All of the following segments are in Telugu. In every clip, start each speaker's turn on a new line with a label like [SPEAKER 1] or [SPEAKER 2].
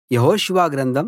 [SPEAKER 1] యెహోషువ గ్రంథం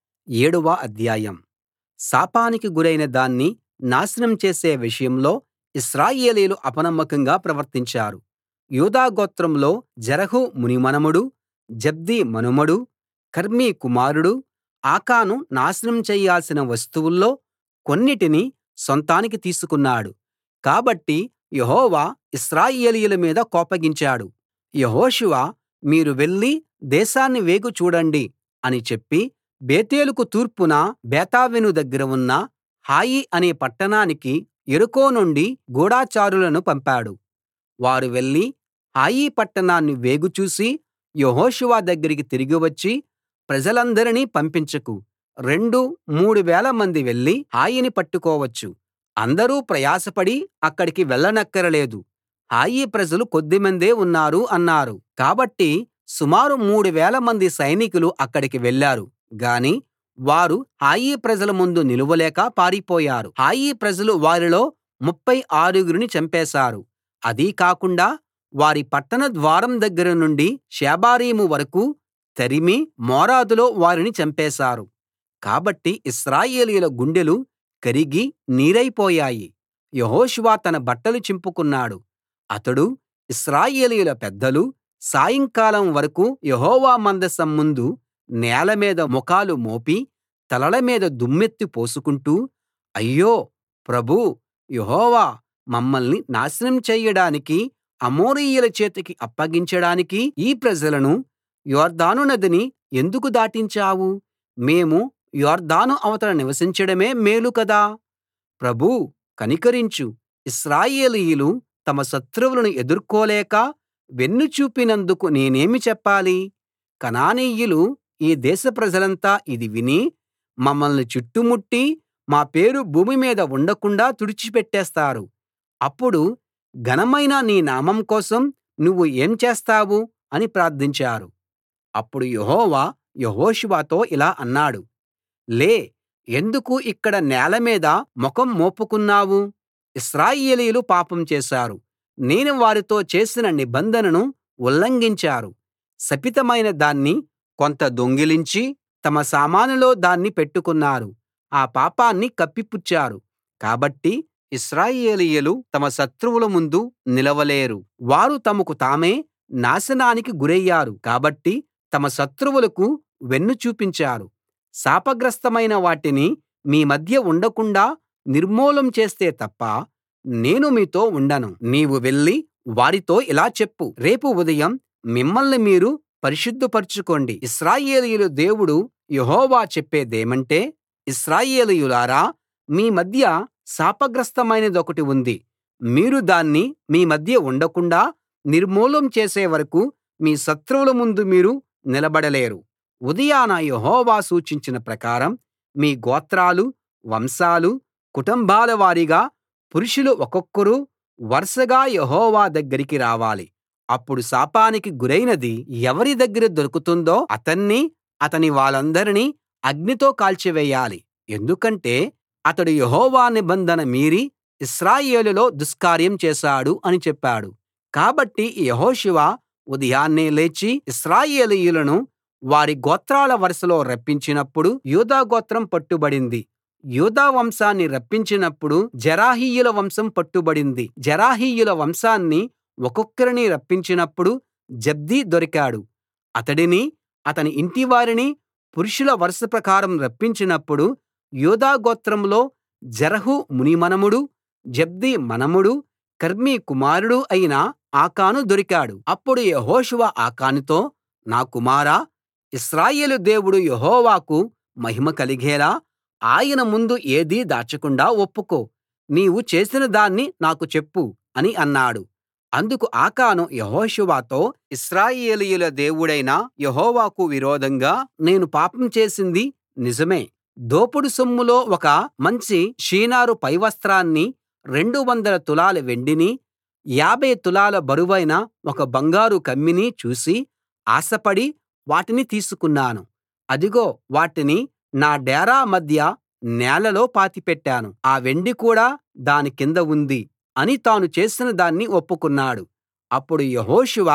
[SPEAKER 1] ఏడవ అధ్యాయం శాపానికి గురైన దాన్ని నాశనం చేసే విషయంలో ఇశ్రాయేలీయులు అపనమ్మకంగా ప్రవర్తించారు యూదా గోత్రంలో జెరహు మునిమనుమడు జబ్ది మనుమడు కర్మీ కుమారుడు ఆకాను నాశనం చెయ్యాల్సిన వస్తువుల్లో కొన్నిటిని సొంతానికి తీసుకున్నాడు కాబట్టి యెహోవా ఇశ్రాయేలీయుల మీద కోపగించాడు యెహోషువ మీరు వెళ్లి దేశాన్ని వేగు చూడండి అని చెప్పి బేతేలుకు తూర్పున బేతావెను దగ్గర ఉన్న హాయి అనే పట్టణానికి యెరికో నుండి గూఢచారులను పంపాడు వారు వెళ్లి హాయి పట్టణాన్ని వేగు చూసి యెహోషువ దగ్గరికి తిరిగి వచ్చి ప్రజలందరినీ పంపించకు రెండు మూడు వేలమంది వెళ్లి హాయిని పట్టుకోవచ్చు అందరూ ప్రయాసపడి అక్కడికి వెళ్ళనక్కరలేదు హాయి ప్రజలు కొద్దిమందే ఉన్నారు అన్నారు కాబట్టి సుమారు మూడు వేలమంది సైనికులు అక్కడికి వెళ్లారు గాని వారు హాయి ప్రజల ముందు నిలువలేక పారిపోయారు హాయి ప్రజలు వారిలో ముప్ఫై ఆరుగురిని చంపేశారు అదీ కాకుండా వారి పట్టణ ద్వారం దగ్గర నుండి షేబారీము వరకూ తరిమి మోరాదులో వారిని చంపేశారు కాబట్టి ఇశ్రాయేలీయుల గుండెలు కరిగి నీరైపోయాయి యెహోషువ తన బట్టలు చింపుకున్నాడు అతడూ ఇశ్రాయేలీయుల పెద్దలూ సాయంకాలం వరకూ యెహోవా మందసం ముందు నేల మీద ముఖాలు మోపి తలల మీద దుమ్మెత్తి పోసుకుంటూ అయ్యో ప్రభూ యెహోవా మమ్మల్ని నాశనం చెయ్యడానికి అమోరీయుల చేతికి అప్పగించడానికి ఈ ప్రజలను యొర్దాను నదిని ఎందుకు దాటించావు మేము యొర్దాను అవతల నివసించడమే మేలు కదా ప్రభూ కనికరించు ఇశ్రాయేలీయులు తమ శత్రువులను ఎదుర్కోలేక వెన్ను చూపినందుకు నేనేమి చెప్పాలి కనానీయులు ఈ దేశ ప్రజలంతా ఇది విని మమ్మల్ని చుట్టుముట్టి మా పేరు భూమి మీద ఉండకుండాా తుడిచిపెట్టేస్తారు అప్పుడు ఘనమైన నీ నామం కోసం నువ్వు ఏం చేస్తావు అని ప్రార్థించారు అప్పుడు యెహోవా యెహోషువతో ఇలా అన్నాడు లే ఎందుకు ఇక్కడ నేల మీద ముఖం మోపుకున్నావు ఇశ్రాయేలీయులు పాపం చేశారు నేను వారితో చేసిన నిబంధనను ఉల్లంఘించారు శపితమైన దాన్ని కొంత దొంగిలించి తమ సామానులో దాన్ని పెట్టుకున్నారు ఆ పాపాన్ని కప్పిపుచ్చారు కాబట్టి ఇశ్రాయేలీయులు తమ శత్రువుల ముందు నిలవలేరు వారు తమకు తామే నాశనానికి గురయ్యారు కాబట్టి తమ శత్రువులకు వెన్ను చూపించారు శాపగ్రస్తమైన వాటిని మీ మధ్య ఉండకుండాా నిర్మూలం చేస్తే తప్ప నేను మీతో ఉండను నీవు వెళ్లి వారితో ఇలా చెప్పు రేపు ఉదయం మిమ్మల్ని మీరు పరిశుద్ధపరచుకోండి ఇశ్రాయేలీయుల దేవుడు యెహోవా చెప్పేదేమంటే ఇశ్రాయేలీయులారా మీ మధ్య శాపగ్రస్తమైనదొకటి ఉంది మీరు దాన్ని మీ మధ్య ఉండకుండాా నిర్మూలం చేసే వరకూ మీ శత్రువుల ముందు మీరు నిలబడలేరు ఉదయాన యెహోవా సూచించిన ప్రకారం మీ గోత్రాలు వంశాలు కుటుంబాల వారీగా పురుషులు ఒక్కొక్కరు వరుసగా యెహోవా దగ్గరికి రావాలి అప్పుడు శాపానికి గురైనది ఎవరి దగ్గర దొరుకుతుందో అతన్నీ అతని వాళ్ళందరినీ అగ్నితో కాల్చివేయాలి ఎందుకంటే అతడు యెహోవా నిబంధన మీరి ఇశ్రాయేలులో దుష్కార్యం చేశాడు అని చెప్పాడు కాబట్టి యెహోషువ ఉదయాన్నే లేచి ఇశ్రాయేలీయులను వారి గోత్రాల వరుసలో రప్పించినప్పుడు యూదా గోత్రం పట్టుబడింది యూదా వంశాన్ని రప్పించినప్పుడు జెరహీయుల వంశం పట్టుబడింది జెరహీయుల వంశాన్ని ఒక్కొక్కరిని రప్పించినప్పుడు జబ్ది దొరికాడు అతడిని అతని ఇంటివారిని పురుషుల వరుస ప్రకారం రప్పించినప్పుడు యూదా గోత్రంలో జెరహు మునిమనుమడు జబ్ది మనుమడు కర్మీ కుమారుడు అయిన ఆకాను దొరికాడు అప్పుడు యెహోషువ ఆకానుతో నా కుమారా ఇశ్రాయేలు దేవుడు యెహోవాకు మహిమ కలిగేలా ఆయన ముందు ఏదీ దాచకుండా ఒప్పుకో నీవు చేసిన దాన్ని నాకు చెప్పు అని అన్నాడు అందుకు ఆకాను యెహోషువతో ఇశ్రాయేలీయుల దేవుడైన యెహోవాకు విరోధంగా నేను పాపం చేసింది నిజమే దోపుడు సొమ్ములో ఒక మంచి షీనారు పైవస్త్రాన్ని రెండు వందల తులాల వెండిని యాభై తులాల బరువైన ఒక బంగారు కమ్మీని చూసి ఆశపడి వాటిని తీసుకున్నాను అదిగో వాటిని నా డేరా మధ్య నేలలో పాతిపెట్టాను ఆ వెండి కూడా దాని కింద ఉంది అని తాను చేసిన దాన్ని ఒప్పుకున్నాడు అప్పుడు యెహోషువ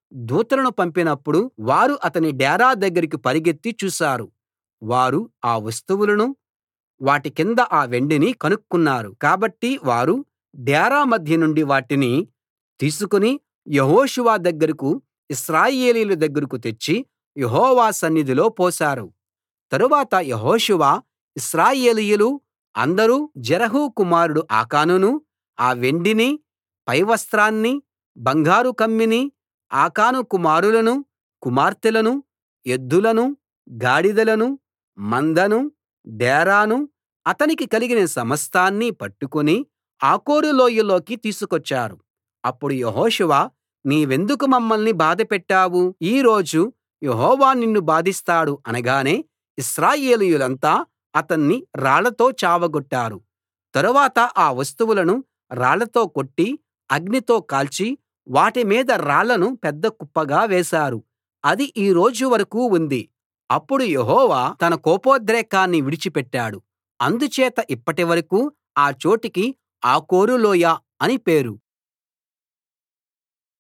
[SPEAKER 1] దూతలను పంపినప్పుడు వారు అతని డేరా దగ్గరికి పరుగెత్తి చూశారు వారు ఆ వస్తువులనూ వాటి కింద ఆ వెండిని కనుక్కున్నారు కాబట్టి వారు డేరా మధ్య నుండి వాటిని తీసుకుని యెహోషువ దగ్గరకూ ఇశ్రాయేలీయుల దగ్గరకూ తెచ్చి యెహోవా సన్నిధిలో పోశారు తరువాత యెహోషువ ఇశ్రాయేలీయులు అందరూ జెరహు కుమారుడు ఆకానునూ ఆ వెండినీ పైవస్త్రాన్నీ బంగారు కమ్మీని ఆకాను కుమారులనూ కుమార్తెలనూ ఎద్దులనూ గాడిదలనూ మందనూ డేరానూ అతనికి కలిగిన సమస్తాన్నీ పట్టుకుని ఆకోరు లోయలోకి తీసుకొచ్చారు అప్పుడు యెహోషువ నీవెందుకు మమ్మల్ని బాధపెట్టావు ఈ రోజు యెహోవా నిన్ను బాధిస్తాడు అనగానే ఇశ్రాయేలీయులంతా అతన్ని రాళ్లతో చావగొట్టారు తరువాత ఆ వస్తువులను రాళ్లతో కొట్టి అగ్నితో కాల్చి వాటి మీద రాళ్లను పెద్ద కుప్పగా వేశారు అది ఈ రోజు వరకూ ఉంది అప్పుడు యెహోవా తన కోపోద్రేకాన్ని విడిచిపెట్టాడు అందుచేత ఇప్పటి వరకూ ఆ చోటికి ఆకోరు లోయ అని పేరు